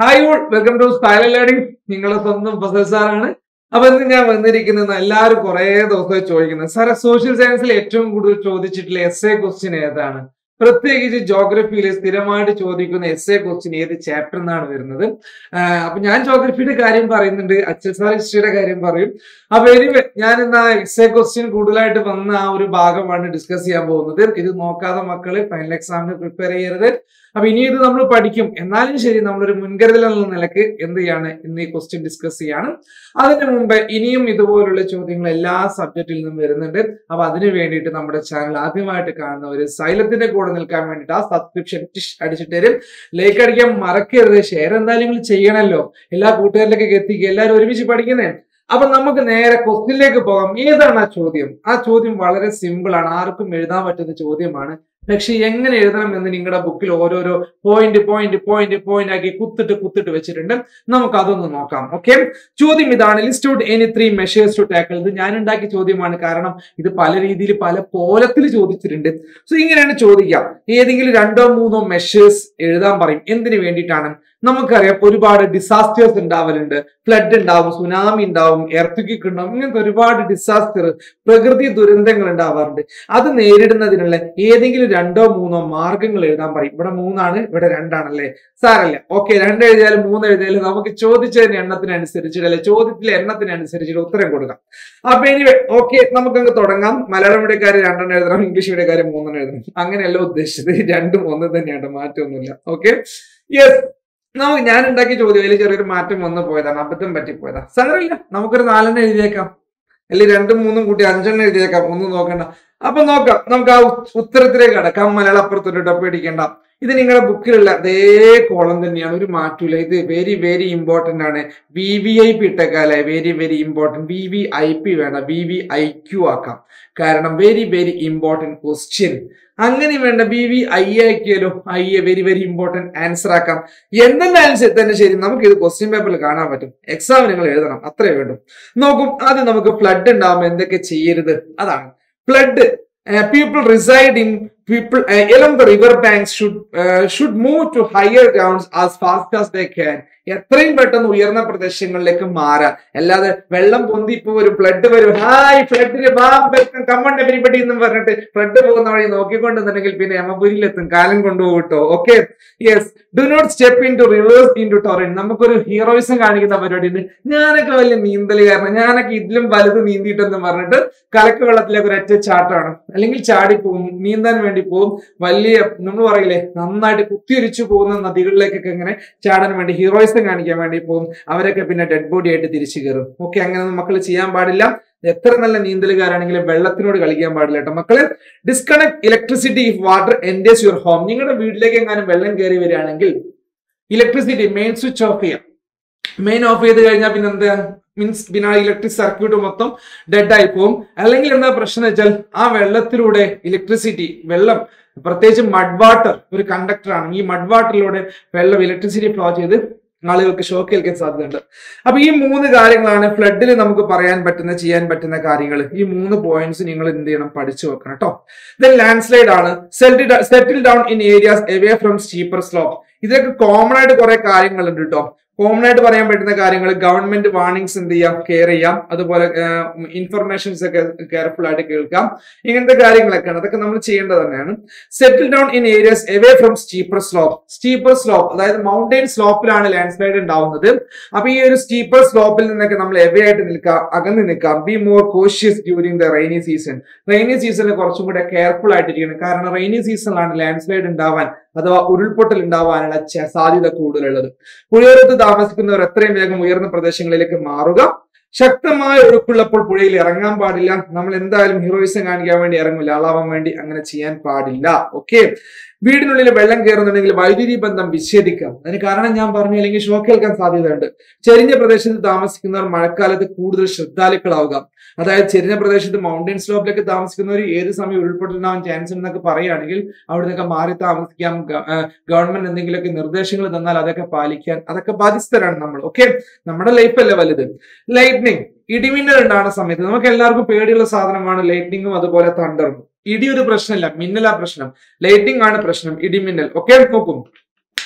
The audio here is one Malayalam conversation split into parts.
hi all welcome to style learning നിങ്ങളുടെ സ്വന്തം ഫസൽ സാറാണ് അപ്പൊ ഇന്ന് ഞാൻ വന്നിരിക്കുന്നത് എല്ലാവരും കുറെ ദിവസമായി ചോദിക്കുന്നത് സാറെ സോഷ്യൽ സയൻസിൽ ഏറ്റവും കൂടുതൽ ചോദിച്ചിട്ടുള്ള എസ് എ ക്വസ്റ്റ്യൻ ഏതാണ് പ്രത്യേകിച്ച് ജോഗ്രഫിയിൽ സ്ഥിരമായിട്ട് ചോദിക്കുന്ന എസ് എ ക്വസ്റ്റ്യൻ ഏത് ചാപ്റ്റർ എന്നാണ് വരുന്നത് ആഹ് അപ്പൊ ഞാൻ ജോഗ്രഫിയുടെ കാര്യം പറയുന്നുണ്ട് അച്ഛൻ സാർ ഹിസ്റ്ററിയുടെ കാര്യം പറയും അപ്പൊ എനിവേ ഞാൻ ഇന്ന് ആ എസ് എ ക്വസ്റ്റ്യൻ കൂടുതലായിട്ട് വന്ന ആ ഒരു ഭാഗമാണ് ഡിസ്കസ് ചെയ്യാൻ പോകുന്നത് ഇത് നോക്കാതെ മക്കള് ഫൈനൽ എക്സാമിന് പ്രിപ്പയർ ചെയ്യരുത് അപ്പൊ ഇനി ഇത് നമ്മൾ പഠിക്കും എന്നാലും ശരി നമ്മളൊരു മുൻകരുതൽ എന്ന നിലക്ക് എന്ത് ചെയ്യാണ് ഇന്ന് ഈ ക്വസ്റ്റ്യൻ ഡിസ്കസ് ചെയ്യാണ് അതിന് മുമ്പ് ഇനിയും ഇതുപോലുള്ള ചോദ്യങ്ങൾ എല്ലാ സബ്ജക്റ്റിൽ നിന്നും വരുന്നുണ്ട് അപ്പൊ അതിന് വേണ്ടിയിട്ട് നമ്മുടെ ചാനൽ ആദ്യമായിട്ട് കാണുന്നവര് സൈലത്തിന്റെ കൂടെ നിൽക്കാൻ വേണ്ടിയിട്ട് ആ സബ്സ്ക്രിപ്ഷൻ ടിഷ് അടിച്ചിട്ട് തരും ലൈക്ക് അടിക്കാൻ മറക്കരുത് ഷെയർ എന്തായാലും നിങ്ങൾ ചെയ്യണമല്ലോ എല്ലാ കൂട്ടുകാരിലേക്കൊക്കെ എത്തിക്കുക എല്ലാവരും ഒരുമിച്ച് പഠിക്കുന്നേ അപ്പൊ നമുക്ക് നേരെ ക്വസ്റ്റ്യനിലേക്ക് പോകാം ഏതാണ് ആ ചോദ്യം ആ ചോദ്യം വളരെ സിമ്പിൾ ആണ് ആർക്കും എഴുതാൻ പറ്റുന്ന ചോദ്യമാണ് പക്ഷെ എങ്ങനെ എഴുതണം എന്ന് നിങ്ങളുടെ ബുക്കിൽ ഓരോരോ പോയിന്റ് പോയിന്റ് പോയിന്റ് പോയിന്റ് ആക്കി കുത്തിട്ട് കുത്തിട്ട് വെച്ചിട്ടുണ്ട് നമുക്ക് അതൊന്ന് നോക്കാം ഓക്കെ ചോദ്യം ഇതാണ് list out any three measures to tackle ഇത് ഞാൻ ഉണ്ടാക്കിയ ചോദ്യമാണ് കാരണം ഇത് പല രീതിയിൽ പല കോലത്തിൽ ചോദിച്ചിട്ടുണ്ട് സോ ഇങ്ങനെയാണ് ചോദിക്കാം ഏതെങ്കിലും രണ്ടോ മൂന്നോ മെഷേഴ്സ് എഴുതാൻ പറയും എന്തിനു വേണ്ടിയിട്ടാണ് നമുക്കറിയാം ഒരുപാട് ഡിസാസ്റ്റേഴ്സ് ഉണ്ടാവലുണ്ട് ഫ്ലഡ് ഉണ്ടാവും സുനാമി ഉണ്ടാവും എർത്തുക്കിക്ക് ഉണ്ടാവും ഇങ്ങനത്തെ ഒരുപാട് ഡിസാസ്റ്റർ പ്രകൃതി ദുരന്തങ്ങൾ ഉണ്ടാവാറുണ്ട് അത് നേരിടുന്നതിനുള്ള ഏതെങ്കിലും രണ്ടോ മൂന്നോ മാർഗങ്ങൾ എഴുതാൻ പറയും ഇവിടെ മൂന്നാണ് ഇവിടെ രണ്ടാണല്ലേ സാരല്ല ഓക്കെ രണ്ട് എഴുതിയാലും മൂന്ന് എഴുതിയാലും നമുക്ക് ചോദിച്ചതിന്റെ എണ്ണത്തിനനുസരിച്ചിട്ട് അല്ലെ ചോദ്യത്തിലെ എണ്ണത്തിനനുസരിച്ചിട്ട് ഉത്തരം കൊടുക്കാം അപ്പൊ എനിവേ ഓക്കെ നമുക്കങ്ങ് തുടങ്ങാം മലയാളം മീഡിയക്കാര് രണ്ടെണ്ണം എഴുതണം ഇംഗ്ലീഷ് മീഡിയക്കാര് മൂന്നെണ്ണം എഴുതണം അങ്ങനെയല്ല ഉദ്ദേശിച്ചത് രണ്ടും ഒന്ന് തന്നെയാണ് മാറ്റമൊന്നുമില്ല ഓക്കെ യെസ് നമുക്ക് ഞാൻ ഉണ്ടാക്കിയ ചോദ്യം അതിൽ ചെറിയൊരു മാറ്റം വന്നു പോയതാണ് അബദ്ധം പറ്റിപ്പോയതാ സാരമില്ല നമുക്കൊരു നാലെണ്ണം എഴുതിയേക്കാം അല്ലെങ്കിൽ രണ്ടും മൂന്നും കൂട്ടി അഞ്ചെണ്ണം എഴുതിയേക്കാം ഒന്നും നോക്കണ്ട അപ്പൊ നോക്കാം നമുക്ക് ആ ഉ- ഉത്തരത്തിലേക്ക് കടക്കാം മലയാളം അപ്പുറത്തോട്ട് പേടിക്കണ്ട ഇത് നിങ്ങളുടെ ബുക്കിലുള്ള അതേ കോളം തന്നെയാണ് ഒരു മാറ്റൂല ഇത് വെരി വെരി ഇമ്പോർട്ടന്റ് ആണ് വി വി ഐ പി ഇട്ടേക്കാലെ very very important V V I P വേണം വി വി ഐ ക്യു ആക്കാം കാരണം വെരി വെരി ഇമ്പോർട്ടന്റ് ക്വസ്റ്റ്യൻ അങ്ങനെ വേണ്ട ബി വി ഐ ആക്കിയാലോ I A very very important answer ആക്കാം എന്തെല്ലാം തന്നെ ശരി നമുക്ക് ഇത് ക്വസ്റ്റ്യൻ പേപ്പറിൽ കാണാൻ പറ്റും എക്സാം നിങ്ങൾ എഴുതണം അത്രേ വേണ്ടു നോക്കും ആദ്യം നമുക്ക് ഫ്ലഡ് ഉണ്ടാകുമ്പോൾ എന്തൊക്കെ ചെയ്യരുത് അതാണ് flood people reside in people along the river banks should should move to higher grounds as fast as they can എത്രയും പെട്ടെന്ന് ഉയർന്ന പ്രദേശങ്ങളിലേക്ക് മാറാം അല്ലാതെ വെള്ളം പൊന്തി ഇപ്പൊ ഒരു ഫ്ലഡ് വരും ഹായ് ഫ്ലഡിന് കമ്മണ്ട് എവരിബഡി എന്നും പറഞ്ഞിട്ട് ഫ്ലഡ് പോകുന്ന വഴി നോക്കിക്കൊണ്ടെന്നുണ്ടെങ്കിൽ പിന്നെ യമപുരിയിലെത്തും കാലം കൊണ്ടുപോകട്ടോ okay yes do not step in to rivers in to torrent നമുക്കൊരു ഹീറോയിസം കാണിക്കുന്ന പരിപാടി ഉണ്ട് ഞാനൊക്കെ വലിയ നീന്തലുകാരനാണ് ഞാനൊക്കെ ഇതിലും വലുത് നീന്തിയിട്ടെന്ന് പറഞ്ഞിട്ട് കലക്ക് വെള്ളത്തിലേക്ക് ഒരു ഒറ്റ ചാട്ടമാണ് അല്ലെങ്കിൽ ചാടിപ്പോവും നീന്താൻ വേണ്ടി പോകും വലിയ നമ്മൾ പറയില്ലേ നന്നായിട്ട് കുത്തിയൊരിച്ചു പോകുന്ന നദികളിലേക്കൊക്കെ ഇങ്ങനെ ചാടാൻ വേണ്ടി ഹീറോയിസം കാണിക്കാൻ വേണ്ടി പോകും അവരൊക്കെ പിന്നെ ഡെഡ് ബോഡി ആയിട്ട് തിരിച്ചു കയറും ഓക്കെ അങ്ങനെ മക്കൾ ചെയ്യാൻ പാടില്ല എത്ര നല്ല നീന്തലുകാരാണെങ്കിലും വെള്ളത്തിനോട് കളിക്കാൻ പാടില്ല കേട്ടോ മക്കള് disconnect electricity if water enters your home നിങ്ങളുടെ വീട്ടിലേക്ക് എങ്ങാനും വെള്ളം കയറി വരികയാണെങ്കിൽ ഇലക്ട്രിസിറ്റി മെയിൻ സ്വിച്ച് ഓഫ് ചെയ്യാം മെയിൻ ഓഫ് ചെയ്ത് കഴിഞ്ഞാൽ പിന്നെ എന്താ മീൻസ് പിന്നെ ആ ഇലക്ട്രിക് സർക്യൂട്ട് മൊത്തം ഡെഡ് ആയി പോകും അല്ലെങ്കിൽ എന്താ പ്രശ്നം വെച്ചാൽ ആ വെള്ളത്തിലൂടെ ഇലക്ട്രിസിറ്റി വെള്ളം പ്രത്യേകിച്ച് മഡ് വാട്ടർ ഒരു കണ്ടക്ടറാണ് ഈ മഡ് വാട്ടറിലൂടെ വെള്ളം ഇലക്ട്രിസിറ്റി ഫ്ലോ ചെയ്ത് ആളുകൾക്ക് ഷോക്ക് ഏൽക്കാൻ സാധ്യതയുണ്ട് അപ്പൊ ഈ മൂന്ന് കാര്യങ്ങളാണ് ഫ്ലഡിൽ നമുക്ക് പറയാൻ പറ്റുന്ന ചെയ്യാൻ പറ്റുന്ന കാര്യങ്ങൾ ഈ മൂന്ന് പോയിന്റ്സ് നിങ്ങൾ എന്ത് ചെയ്യണം പഠിച്ചു വെക്കണം കേട്ടോ ദെൻ ലാൻഡ് സ്ലൈഡ് ആണ് settle down in areas away from steeper slope ഇതിലൊക്കെ കോമൺ ആയിട്ട് കുറെ കാര്യങ്ങളുണ്ട് കേട്ടോ കോമൺ ആയിട്ട് പറയാൻ പറ്റുന്ന കാര്യങ്ങൾ ഗവൺമെന്റ് വാർണിംഗ്സ് എന്ത് ചെയ്യാം കെയർ ചെയ്യാം അതുപോലെ ഇൻഫർമേഷൻസ് ഒക്കെ കെയർഫുൾ ആയിട്ട് കേൾക്കാം ഇങ്ങനത്തെ കാര്യങ്ങളൊക്കെയാണ് അതൊക്കെ നമ്മൾ ചെയ്യേണ്ടത് തന്നെയാണ് settle down in areas away from steeper slope steeper slope അതായത് മൗണ്ടൈൻ സ്ലോപ്പിലാണ് ലാൻഡ് സ്ലൈഡ് ഉണ്ടാവുന്നത് അപ്പൊ ഈ ഒരു സ്റ്റീപ്പർ സ്ലോപ്പിൽ നിന്നൊക്കെ നമ്മൾ എവേ ആയിട്ട് നിൽക്കാം അകന്ന് നിൽക്കാം be more cautious during the rainy season rainy സീസണിൽ കുറച്ചും കൂടെ കെയർഫുൾ ആയിട്ടിരിക്കണം കാരണം റെയിനി സീസണിലാണ് ലാൻഡ് സ്ലൈഡ് ഉണ്ടാവാൻ അഥവാ ഉരുൾപൊട്ടൽ ഉണ്ടാവാനുള്ള ച- സാധ്യത കൂടുതലുള്ളത് പുഴയോരത്ത് താമസിക്കുന്നവർ എത്രയും വേഗം ഉയർന്ന പ്രദേശങ്ങളിലേക്ക് മാറുക ശക്തമായ ഒഴുക്കുള്ളപ്പോൾ പുഴയിൽ ഇറങ്ങാൻ പാടില്ല നമ്മൾ എന്തായാലും ഹീറോയിസം കാണിക്കാൻ വേണ്ടി ഇറങ്ങില്ല ആളാവാൻ വേണ്ടി അങ്ങനെ ചെയ്യാൻ പാടില്ല ഓക്കെ വീടിനുള്ളിൽ വെള്ളം കയറുന്നുണ്ടെങ്കിൽ വൈദ്യുതി ബന്ധം വിച്ഛേദിക്കാം അതിന് കാരണം ഞാൻ പറഞ്ഞു അല്ലെങ്കിൽ ഷോക്ക് ഏൽക്കാൻ സാധ്യതയുണ്ട് ചെരിഞ്ഞ പ്രദേശത്ത് താമസിക്കുന്നവർ മഴക്കാലത്ത് കൂടുതൽ ശ്രദ്ധാലുക്കളാവുക അതായത് ചെരിഞ്ഞ പ്രദേശത്ത് മൗണ്ടൻ സ്ലോപ്പിലൊക്കെ താമസിക്കുന്നവർ ഏത് സമയം ഉരുൾപൊട്ടലുണ്ടാവാൻ ചാൻസ് ഉണ്ടെന്നൊക്കെ പറയുകയാണെങ്കിൽ അവിടെ നിന്നൊക്കെ മാറി താമസിക്കാം ഗ- ആ, ഗവൺമെന്റ് എന്തെങ്കിലുമൊക്കെ നിർദ്ദേശങ്ങൾ തന്നാൽ അതൊക്കെ പാലിക്കാൻ അതൊക്കെ ബാധ്യസ്ഥരാണ് നമ്മൾ ഓക്കെ നമ്മുടെ ലൈഫ് അല്ലേ വലുത് ലൈറ്റ്നിങ് ഇടിമിന്നൽ ഉണ്ടാകുന്ന സമയത്ത് നമുക്ക് എല്ലാവർക്കും പേടിയുള്ള സാധനമാണ് ലൈറ്റ്നിങ്ങും അതുപോലെ തണ്ടറും ഇടി ഒരു പ്രശ്നമില്ല മിന്നലാ പ്രശ്നം ലൈറ്റിംഗ് ആണ് പ്രശ്നം ഇടിമിന്നൽ ഒക്കെ നോക്കും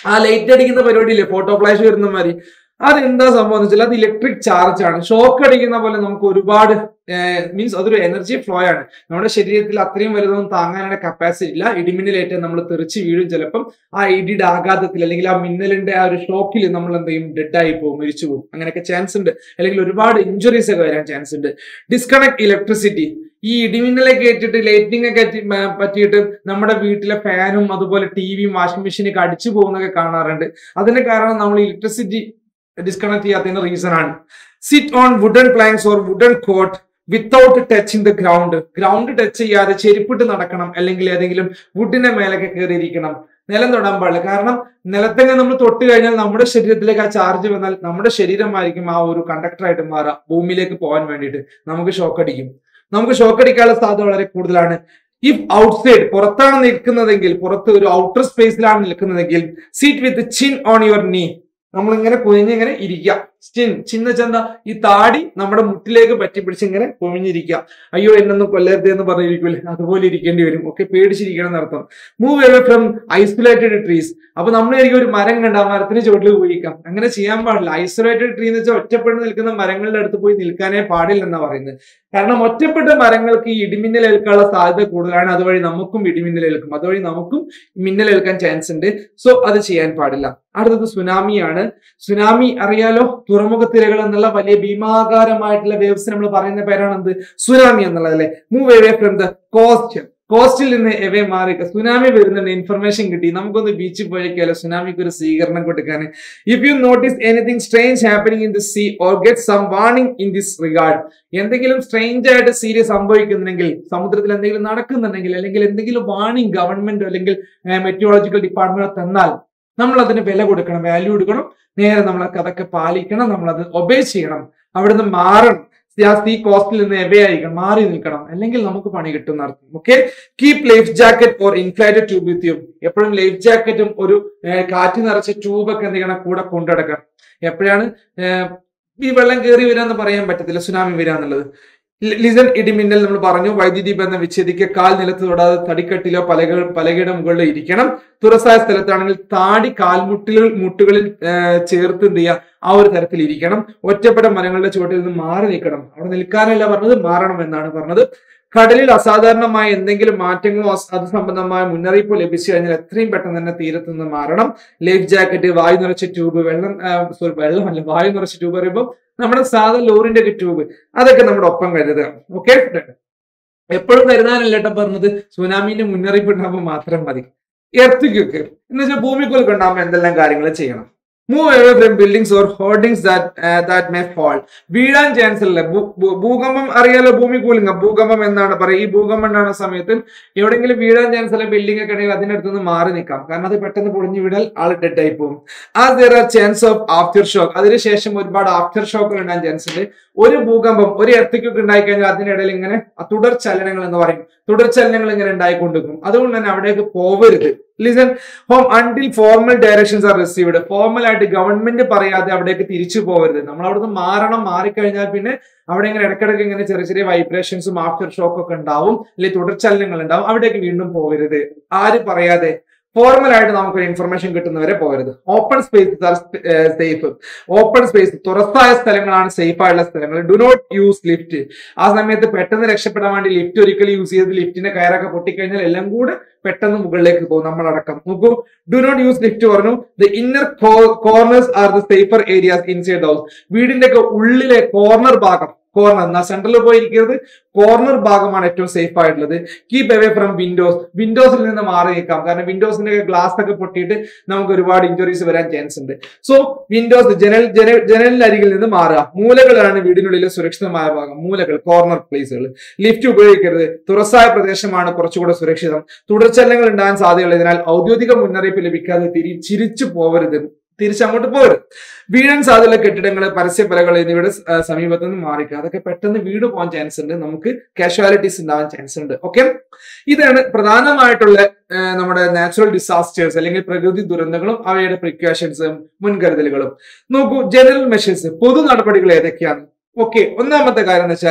ആ ലൈറ്റ് അടിക്കുന്ന പരിപാടിയില്ലേ ഫോട്ടോ ഫ്ലാഷ് വരുന്ന മാതിരി അതെന്താ സംഭവം എന്ന് വെച്ചാൽ അത് ഇലക്ട്രിക് ചാർജ് ആണ് ഷോക്ക് അടിക്കുന്ന പോലെ നമുക്ക് ഒരുപാട് മീൻസ് അതൊരു എനർജി ഫ്ലോ ആണ് നമ്മുടെ ശരീരത്തിൽ അത്രയും വലുതൊന്നും താങ്ങാനുള്ള കപ്പാസിറ്റി ഇല്ല ഇടിമിന്നലേറ്റ് നമ്മൾ തെറിച്ച് വീഴും ചിലപ്പം ആ ഇടിയുടെ ആഘാതത്തിൽ അല്ലെങ്കിൽ ആ മിന്നലിന്റെ ആ ഒരു ഷോക്കിൽ നമ്മൾ എന്ത് ചെയ്യും ഡെഡ് ആയി പോകും മരിച്ചു പോകും അങ്ങനെയൊക്കെ ചാൻസ് ഉണ്ട് അല്ലെങ്കിൽ ഒരുപാട് ഇഞ്ചുറീസ് ഒക്കെ വരാൻ ചാൻസ് ഉണ്ട് ഡിസ്കണക്ട് ഇലക്ട്രിസിറ്റി ഈ ഇടിമിന്നലൊക്കെ ഏറ്റിട്ട് ലൈറ്റിംഗ് ഒക്കെ പറ്റി- മ- പറ്റിയിട്ട് നമ്മുടെ വീട്ടിലെ ഫാനും അതുപോലെ ടിവിയും വാഷിംഗ് മെഷീനൊക്കെ അടിച്ചു പോകുന്നൊക്കെ കാണാറുണ്ട് അതിന് കാരണം നമ്മൾ ഇലക്ട്രിസിറ്റി ഡിസ്കണക്ട് ചെയ്യാത്തതിന്റെ റീസൺ ആണ് sit on wooden planks or wooden cot without touching the ground ground touch ചെയ്യാതെ ചെരുപ്പിട്ട് നടക്കണം അല്ലെങ്കിൽ ഏതെങ്കിലും വുഡിന്റെ മേലൊക്കെ കയറിയിരിക്കണം നിലം തൊടാൻ പാടില്ല കാരണം നിലത്തെങ്ങനെ നമ്മൾ തൊട്ട് കഴിഞ്ഞാൽ നമ്മുടെ ശരീരത്തിലേക്ക് ആ ചാർജ് വന്നാൽ നമ്മുടെ ശരീരമായിരിക്കും ആ ഒരു കണ്ടക്ടറായിട്ട് മാറുക ഭൂമിയിലേക്ക് പോകാൻ വേണ്ടിയിട്ട് നമുക്ക് ഷോക്ക് അടിക്കും നമുക്ക് ഷോക്ക് അടിക്കാനുള്ള സാധ്യത വളരെ കൂടുതലാണ് ഇഫ് ഔട്ട്സൈഡ് പുറത്താണ് നിൽക്കുന്നതെങ്കിൽ പുറത്ത് ഒരു ഔട്ടർ സ്പേസിലാണ് നിൽക്കുന്നതെങ്കിൽ sit with chin on your knee നമ്മൾ ഇങ്ങനെ കുനിഞ്ഞിങ്ങനെ ഇരിക്കുക ചിൻ ചിന്ന ചന്ത ഈ താടി നമ്മുടെ മുട്ടിലേക്ക് പറ്റി പിടിച്ച് ഇങ്ങനെ കുമിഞ്ഞിരിക്കുക അയ്യോ എന്നൊന്നും കൊല്ലരുത് എന്ന് പറഞ്ഞിരിക്കൂലേ അതുപോലെ ഇരിക്കേണ്ടി വരും ഒക്കെ പേടിച്ചിരിക്കണം എന്നർത്ഥം move away from isolated trees അപ്പൊ നമ്മളായിരിക്കും ഒരു മരം കണ്ട ആ മരത്തിന് ചുവട്ടിൽ പോയിരിക്കാം അങ്ങനെ ചെയ്യാൻ പാടില്ല ഐസൊലേറ്റഡ് ട്രീ എന്ന് വെച്ചാൽ ഒറ്റപ്പെട്ട് നിൽക്കുന്ന മരങ്ങളുടെ അടുത്ത് പോയി നിൽക്കാനേ പാടില്ലെന്നാ പറയുന്നത് കാരണം ഒറ്റപ്പെട്ട മരങ്ങൾക്ക് ഈ ഇടിമിന്നൽ ഏൽക്കാനുള്ള സാധ്യത കൂടുതലാണ് അതുവഴി നമുക്കും ഇടിമിന്നൽ ഏൽക്കും അതുവഴി നമുക്കും മിന്നൽ ഏൽക്കാൻ ചാൻസ് ഉണ്ട് സോ അത് ചെയ്യാൻ പാടില്ല അടുത്തത് സുനാമിയാണ് സുനാമി അറിയാലോ തുറമുഖ തിരകൾ എന്നുള്ള വലിയ ഭീമാകാരമായിട്ടുള്ള വേവ്സ് നമ്മൾ പറയുന്ന പേരാണ് എന്ത് സുനാമി എന്നുള്ളത് അല്ലെ move away from the coast കോസ്റ്റിൽ നിന്ന് എവേ മാറി സുനാമി വരുന്നുണ്ട് ഇൻഫർമേഷൻ കിട്ടി നമുക്കൊന്ന് ബീച്ചിൽ പോയേക്കാലോ സുനാമിക്ക് ഒരു സ്വീകരണം കൊടുക്കാൻ if you notice anything strange happening in the sea or get some warning in this regard എന്തെങ്കിലും സ്ട്രേഞ്ച് ആയിട്ട് സീരിയസ് സംഭവിക്കുന്നുണ്ടെങ്കിൽ സമുദ്രത്തിൽ എന്തെങ്കിലും നടക്കുന്നുണ്ടെങ്കിൽ അല്ലെങ്കിൽ എന്തെങ്കിലും വാർണിംഗ് ഗവൺമെന്റ് അല്ലെങ്കിൽ മെറ്റിയോളജിക്കൽ ഡിപ്പാർട്ട്മെന്റ് തന്നാൽ നമ്മൾ അതിന് വില കൊടുക്കണം വാല്യൂ കൊടുക്കണം നേരെ നമ്മൾ അതൊക്കെ പാലിക്കണം നമ്മൾ അത് ഒബേ ചെയ്യണം അവിടുന്ന് മാറണം ആ സീ കോസ്റ്റിൽ നിന്ന് എവേ ആയിരിക്കണം മാറി നിൽക്കണം അല്ലെങ്കിൽ നമുക്ക് പണി കിട്ടും അർത്ഥം okay keep life jacket or inflated tube with you എപ്പോഴും ലൈഫ് ജാക്കറ്റും ഒരു ഏഹ്, കാറ്റ് നിറച്ച ട്യൂബൊക്കെ എന്ത് ചെയ്യണം കൂടെ കൊണ്ടുനടക്കണം എപ്പോഴാണ് ഏഹ്, ഈ വെള്ളം കയറി വരാന്ന് പറയാൻ പറ്റത്തില്ല സുനാമി വരാന്നുള്ളത് ലിസൺ ഇടിമിന്നൽ നമ്മൾ പറഞ്ഞു വൈദ്യുതി ബന്ധം വിച്ഛേദിക്കുക കാൽ നിലത്ത് തൊടാതെ തടിക്കട്ടിലോ പലക പലകയുടെ മുകളിലോ ഇരിക്കണം തുറസായ സ്ഥലത്താണെങ്കിൽ താടി കാൽമുട്ടുകൾ മുട്ടുകളിൽ ഏഹ്, ചേർത്ത് എന്ത് ചെയ്യുക ആ ഒരു തരത്തിൽ ഇരിക്കണം ഒറ്റപ്പെട്ട മരങ്ങളുടെ ചുവട്ടിൽ നിന്ന് മാറി നിൽക്കണം അവിടെ നിൽക്കാനല്ല പറഞ്ഞത് മാറണം എന്നാണ് പറഞ്ഞത് കടലിൽ അസാധാരണമായ എന്തെങ്കിലും മാറ്റങ്ങളോ അസ്- അത് സംബന്ധമായ മുന്നറിയിപ്പോ ലഭിച്ചു കഴിഞ്ഞാൽ എത്രയും പെട്ടെന്ന് തന്നെ തീരത്ത് നിന്ന് മാറണം ലൈഫ് ജാക്കറ്റ് വായു നിറച്ച ട്യൂബ് വെള്ളം സോറി വെള്ളമല്ല വായു നിറച്ച ട്യൂബ് പറയുമ്പോൾ നമ്മുടെ സാധാ ലോറിന്റെ ഒക്കെ ട്യൂബ് അതൊക്കെ നമ്മുടെ ഒപ്പം കരുതുക ഓക്കെ എപ്പോഴും കരുതാനല്ല ഏട്ടാ പറഞ്ഞത് സുനാമിന്റെ മുന്നറിയിപ്പ് ഉണ്ടാകുമ്പോൾ മാത്രം മതി എർത്തിക്കൊക്കെ എന്ന് വെച്ചാൽ ഭൂമിക്കുലൊക്കെ ഉണ്ടാകുമ്പോൾ എന്തെല്ലാം കാര്യങ്ങൾ ചെയ്യണം move away from buildings or hoardings that may fall വീഴാൻ ചാൻസ് ഇല്ല ഭൂ- ഭൂ- ഭൂകമ്പം അറിയാലോ ഭൂമി കൂലിംഗ ഭൂകമ്പം എന്നാണ് പറയുക ഈ ഭൂകമ്പം ഉണ്ടാകുന്ന സമയത്ത് എവിടെയെങ്കിലും വീഴാൻ ചാൻസ് ഉള്ള ബിൽഡിംഗ് ഒക്കെ ഉണ്ടെങ്കിൽ അതിനടുത്ത് നിന്ന് മാറി നിൽക്കാം കാരണം അത് പെട്ടെന്ന് പൊളിഞ്ഞു വീടാൽ ആൾ ഡെഡ് ആയി പോകും ആ there are chance of aftershock അതിനുശേഷം ഒരുപാട് ആഫ്റ്റർ ഷോക്കുകൾ ഉണ്ടാകാൻ ചാൻസ് ഉണ്ട് ഒരു ഭൂകമ്പം ഒരു എർത്തിക്കൊക്കെ ഉണ്ടായി കഴിഞ്ഞാൽ അതിനിടയിൽ ഇങ്ങനെ ആ തുടർ ചലനങ്ങൾ എന്ന് പറയും തുടർ ചലനങ്ങൾ ഇങ്ങനെ ഉണ്ടായിക്കൊണ്ടിരിക്കും അതുകൊണ്ട് തന്നെ അവിടേക്ക് പോവരുത് listen home until formal directions are received formal ആയിട്ട് ഗവൺമെന്റ് പറയാതെ അവിടേക്ക് തിരിച്ചു പോകരുത് നമ്മൾ അവിടുന്ന് മാറണം മാറിക്കഴിഞ്ഞാൽ പിന്നെ അവിടെ ഇങ്ങനെ ഇടയ്ക്കിടയ്ക്ക് ഇങ്ങനെ ചെറിയ ചെറിയ വൈബ്രേഷൻസും ആഫ്റ്റർ ഷോക്ക് ഒക്കെ ഉണ്ടാവും അല്ലെങ്കിൽ തുടർചലനങ്ങൾ ഉണ്ടാവും അവിടേക്ക് വീണ്ടും പോകരുത് ആര് പറയാതെ ഫോർമൽ ആയിട്ട് നമുക്ക് ഇൻഫർമേഷൻ കിട്ടുന്നവരെ പോകരുത് open space are safe open space തുറസായ സ്ഥലങ്ങളാണ് സേഫ് ആയിട്ടുള്ള സ്ഥലങ്ങൾ ഡു നോട്ട് യൂസ് ലിഫ്റ്റ് ആ സമയത്ത് പെട്ടെന്ന് രക്ഷപ്പെടാൻ വേണ്ടി ലിഫ്റ്റ് ഒരിക്കലും യൂസ് ചെയ്ത് ലിഫ്റ്റിന്റെ കയറൊക്കെ പൊട്ടിക്കഴിഞ്ഞാൽ എല്ലാം കൂടെ പെട്ടെന്ന് മുകളിലേക്ക് പോകും നമ്മളടക്കം നോക്കൂ ഡു നോട്ട് യൂസ് ലിഫ്റ്റ് പറഞ്ഞു the inner corners are the safer areas inside house വീടിന്റെ ഒക്കെ ഉള്ളിലെ കോർണർ ഭാഗം കോർണർ എന്നാ സെന്ററിൽ പോയിരിക്കുന്നത് കോർണർ ഭാഗമാണ് ഏറ്റവും സേഫ് ആയിട്ടുള്ളത് കീപ് അവേ ഫ്രം വിൻഡോസ് വിൻഡോസിൽ നിന്ന് മാറി നിൽക്കാം കാരണം വിൻഡോസിന്റെ ഗ്ലാസ് ഒക്കെ പൊട്ടിയിട്ട് നമുക്ക് ഒരുപാട് ഇഞ്ചുറീസ് വരാൻ ചാൻസ് ഉണ്ട് സോ വിൻഡോസ് ജനൽ ജനൽ ജനലിനരികിൽ നിന്ന് മാറുക മൂലകളാണ് വീടിനുള്ളിലെ സുരക്ഷിതമായ ഭാഗം മൂലകൾ കോർണർ പ്ലേസുകൾ ലിഫ്റ്റ് ഉപയോഗിക്കരുത് തുറസായ പ്രദേശമാണ് കുറച്ചുകൂടെ സുരക്ഷിതം തുടർച്ചലനങ്ങൾ ഉണ്ടാകാൻ സാധ്യതയുള്ളതിനാൽ ഔദ്യോഗിക മുന്നറിയിപ്പ് ലഭിക്കാതെ തിരി ചിരിച്ചു പോവരുത് തിരിച്ചങ്ങോട്ട് പോകരുത് വീഴാൻ സാധ്യതയുള്ള കെട്ടിടങ്ങൾ പരസ്യപ്പലകൾ എന്നിവയുടെ സ- ആ, സമീപത്ത് നിന്ന് മാറിക്കുക അതൊക്കെ പെട്ടെന്ന് വീട് പോകാൻ ചാൻസ് ഉണ്ട് നമുക്ക് കാഷ്വാലിറ്റീസ് ഉണ്ടാവാൻ ചാൻസ് ഉണ്ട് ഓക്കെ ഇതാണ് പ്രധാനമായിട്ടുള്ള ആ, നമ്മുടെ നാച്ചുറൽ ഡിസാസ്റ്റേഴ്സ് അല്ലെങ്കിൽ പ്രകൃതി ദുരന്തങ്ങളും അവയുടെ പ്രിക്കോഷൻസും മുൻകരുതലുകളും നോക്കൂ ജനറൽ മെഷേഴ്സ് പൊതു നടപടികൾ ഏതൊക്കെയാണ് ഓക്കെ ഒന്നാമത്തെ കാര്യം എന്ന് വെച്ചാൽ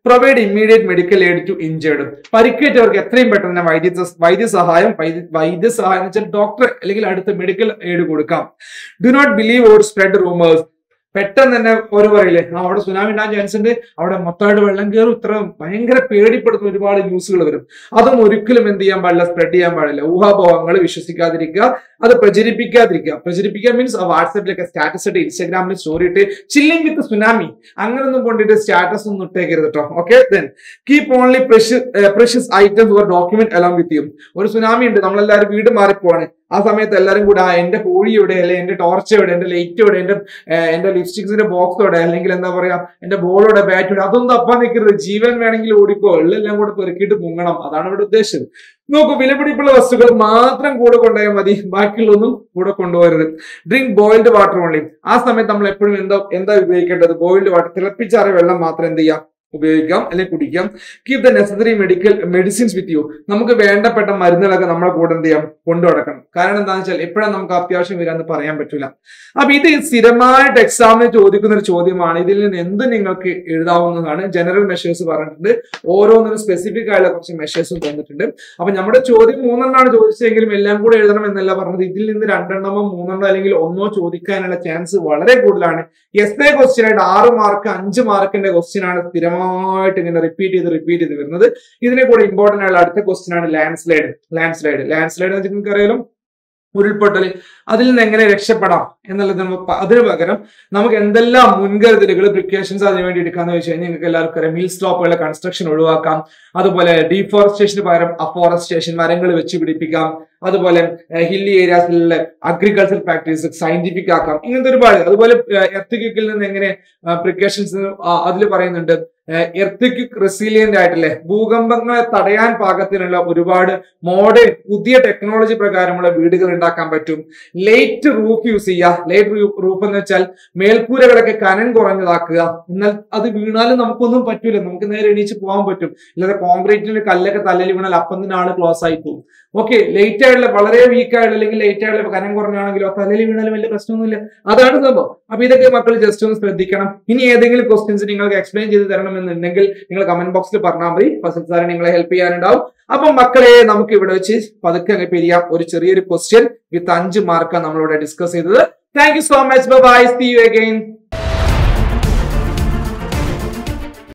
provide immediate medical aid to injured പരിക്കേറ്റവർക്ക് എത്രയും പെട്ടെന്ന് തന്നെ വൈദ്യ വൈദ്യസഹായം വൈദ്യ വൈദ്യസഹായം എന്ന് വെച്ചാൽ ഡോക്ടർ അല്ലെങ്കിൽ അടുത്ത മെഡിക്കൽ എയ്ഡ് കൊടുക്കാം do not believe or spread rumours പെട്ടെന്ന് തന്നെ ഒരു പറയില്ലേ ആ, അവിടെ സുനാമി ഉണ്ടാകാൻ ചാൻസ് ഉണ്ട് അവിടെ മൊത്തമായിട്ട് വെള്ളം കയറും ഇത്ര ഭയങ്കര പേടിപ്പെടുത്തുന്ന ഒരുപാട് ന്യൂസുകൾ വരും അതും ഒരിക്കലും എന്ത് ചെയ്യാൻ പാടില്ല സ്പ്രെഡ് ചെയ്യാൻ പാടില്ല ഊഹാപോഹങ്ങൾ വിശ്വസിക്കാതിരിക്കുക അത് പ്രചരിപ്പിക്കാതിരിക്കുക പ്രചരിപ്പിക്കുക മീൻസ് വാട്സാപ്പിലൊക്കെ സ്റ്റാറ്റസ് ഇട്ട് ഇൻസ്റ്റാഗ്രാമിൽ സ്റ്റോറി ഇട്ട് ചില്ലിംഗ് വിത്ത് സുനാമി അങ്ങനൊന്നും കൊണ്ടിട്ട് സ്റ്റാറ്റസ് ഒന്നും ഇട്ടേക്കരുത് കേട്ടോ okay then keep only precious items or document എല്ലാം വിത്ത് യു ഒരു സുനാമി ഉണ്ട് നമ്മളെല്ലാവരും വീട് മാറിപ്പോവാണ് ആ സമയത്ത് എല്ലാവരും കൂടെ ആ എന്റെ കോഴി എവിടെ അല്ലെ എന്റെ ടോർച്ച് എവിടെ എന്റെ ലൈറ്റ് എവിടെ എന്റെ ഏഹ്, എന്റെ ലിപ്സ്റ്റിക്സിന്റെ ബോക്സ് എവിടെ അല്ലെങ്കിൽ എന്താ പറയാ എന്റെ ബോളോടെ ബാറ്റ് എവിടെ അതൊന്നും തപ്പാൻ നിൽക്കരുത് ജീവൻ വേണമെങ്കിൽ ഓടിക്കോ എള്ളെല്ലാം കൂടെ പെറുക്കിയിട്ട് മുങ്ങണം അതാണ് ഇവിടെ ഉദ്ദേശം നോക്കൂ വിലപിടിപ്പുള്ള വസ്തുക്കൾ മാത്രം കൂടെ കൊണ്ടുപോയാൽ മതി ബാക്കിയുള്ളൊന്നും കൂടെ കൊണ്ടുപോകരുത് ഡ്രിങ്ക് ബോയിൽഡ് വാട്ടർ ഓൺലി ആ സമയത്ത് നമ്മൾ എപ്പോഴും എന്താ എന്താ ഉപയോഗിക്കേണ്ടത് ബോയിൽഡ് വാട്ടർ തിളപ്പിച്ചാറിയ വെള്ളം മാത്രം എന്ത് ചെയ്യാം ഉപയോഗിക്കാം അല്ലെങ്കിൽ കുടിക്കാം keep the necessary medical medicines with you നമുക്ക് വേണ്ടപ്പെട്ട മരുന്നുകളൊക്കെ നമ്മളെ കൂടെ എന്ത് ചെയ്യാം കൊണ്ടു നടക്കണം കാരണം എന്താണെന്ന് വെച്ചാൽ എപ്പോഴാണ് നമുക്ക് അത്യാവശ്യം വരാന്ന് പറയാൻ പറ്റില്ല അപ്പൊ ഇത് സ്ഥിരമായിട്ട് എക്സാമിന് ചോദിക്കുന്ന ഒരു ചോദ്യമാണ് ഇതിൽ നിന്ന് എന്ത് നിങ്ങൾക്ക് എഴുതാവുന്നതാണ് ജനറൽ മെഷേഴ്സ് പറഞ്ഞിട്ടുണ്ട് ഓരോന്നിനും സ്പെസിഫിക് ആയിട്ടുള്ള കുറച്ച് മെഷേഴ്സും തന്നിട്ടുണ്ട് അപ്പൊ നമ്മുടെ ചോദ്യം മൂന്നെണ്ണമാണ് ചോദിച്ചതെങ്കിലും എല്ലാം കൂടെ എഴുതണം എന്നല്ല പറഞ്ഞത് ഇതിൽ നിന്ന് രണ്ടെണ്ണമോ മൂന്നെണ്ണോ അല്ലെങ്കിൽ ഒന്നോ ചോദിക്കാനുള്ള ചാൻസ് വളരെ കൂടുതലാണ് എസ് എ ക്വസ്റ്റ്യൻ ആയിട്ട് ആറ് മാർക്ക് അഞ്ച് മാർക്കിന്റെ ക്വസ്റ്റ്യൻ ആണ് സ്ഥിരമായിട്ട് ഇങ്ങനെ റിപ്പീറ്റ് ചെയ്ത് റിപ്പീറ്റ് ചെയ്ത് വരുന്നത് ഇതിനെ കൂടെ ഇമ്പോർട്ടന്റ് ആയുള്ള അടുത്ത ക്വസ്റ്റ്യൻ ആണ് landslide landslide landslide എന്ന് വെച്ചാൽ നിങ്ങൾക്ക് അറിയാലോ ഉരുൾപൊട്ടൽ അതിൽ നിന്ന് എങ്ങനെ രക്ഷപ്പെടാം എന്നുള്ളത് നമുക്ക് പ- അതിന് പകരം നമുക്ക് എന്തെല്ലാം മുൻകരുതലുകൾ പ്രിക്കോഷൻസ് അതിന് വേണ്ടി എടുക്കാന്ന് വെച്ച് കഴിഞ്ഞാൽ നിങ്ങൾക്ക് എല്ലാവർക്കും അറിയാം മിൽ സ്റ്റോപ്പുകളുടെ കൺസ്ട്രക്ഷൻ ഒഴിവാക്കാം അതുപോലെ ഡീഫോറസ്റ്റേഷന് പകരം അഫോറസ്റ്റേഷൻ മരങ്ങൾ വെച്ച് പിടിപ്പിക്കാം അതുപോലെ ഹില്ലി ഏരിയാസിലുള്ള അഗ്രികൾച്ചർ പ്രാക്ടീസ് സയന്റിഫിക് ആക്കാം ഇങ്ങനത്തെ ഒരുപാട് അതുപോലെ എർത്തിക്കിൽ നിന്ന് എങ്ങനെ പ്രിക്കോഷൻസ് അതിൽ പറയുന്നുണ്ട് എർത്തിക്വിക് റെസിലിയന്റ് ആയിട്ടല്ലേ ഭൂകമ്പങ്ങളെ തടയാൻ പാകത്തിനുള്ള ഒരുപാട് മോഡേൺ പുതിയ ടെക്നോളജി പ്രകാരമുള്ള വീടുകൾ ഉണ്ടാക്കാൻ പറ്റും ലേറ്റ് റൂഫ് യൂസ് ചെയ്യുക ലേറ്റ് റൂഫ് എന്ന് വെച്ചാൽ മേൽക്കൂരകളൊക്കെ കനം കുറഞ്ഞതാക്കുക എന്നാൽ അത് വീണാലും നമുക്കൊന്നും പറ്റൂല നമുക്ക് നേരെ എണീച്ച് പോകാൻ പറ്റും ഇല്ലാതെ കോൺക്രീറ്റിൽ കല്ലൊക്കെ തലയിൽ വീണാൽ അപ്പം തന്നെ ആള് ക്ലോസ് ആയി പോകും ഓക്കെ ലേറ്റ് ആയിട്ടുള്ള വളരെ വീക്ക് ആയിട്ടുള്ള അല്ലെങ്കിൽ ലേറ്റ് ആയിട്ടുള്ള കനം കുറഞ്ഞാണെങ്കിലോ തലയിൽ വീണാലും വലിയ പ്രശ്നമൊന്നുമില്ല അതാണ് സംഭവം അപ്പൊ ഇതൊക്കെ മക്കൾ ജസ്റ്റ് ഒന്ന് ശ്രദ്ധിക്കണം ഇനി ഏതെങ്കിലും ക്വസ്റ്റ്യൻസ് നിങ്ങൾക്ക് എക്സ്പ്ലെയിൻ ചെയ്ത് തരണമെന്നുണ്ടെങ്കിൽ നിങ്ങൾ കമന്റ് ബോക്സിൽ പറഞ്ഞാൽ മതി ഫസൽ സാറെ നിങ്ങളെ ഹെൽപ്പ് ചെയ്യാനുണ്ടാവും അപ്പൊ മക്കളെ നമുക്ക് ഇവിടെ വെച്ച് പതുക്കെ അങ്ങ് പിരിയാം ഒരു ചെറിയൊരു ക്വസ്റ്റ്യൻ വിത്ത് അഞ്ച് മാർക്കാണ് നമ്മളിവിടെ ഡിസ്കസ് ചെയ്തത് thank you so much bye see you again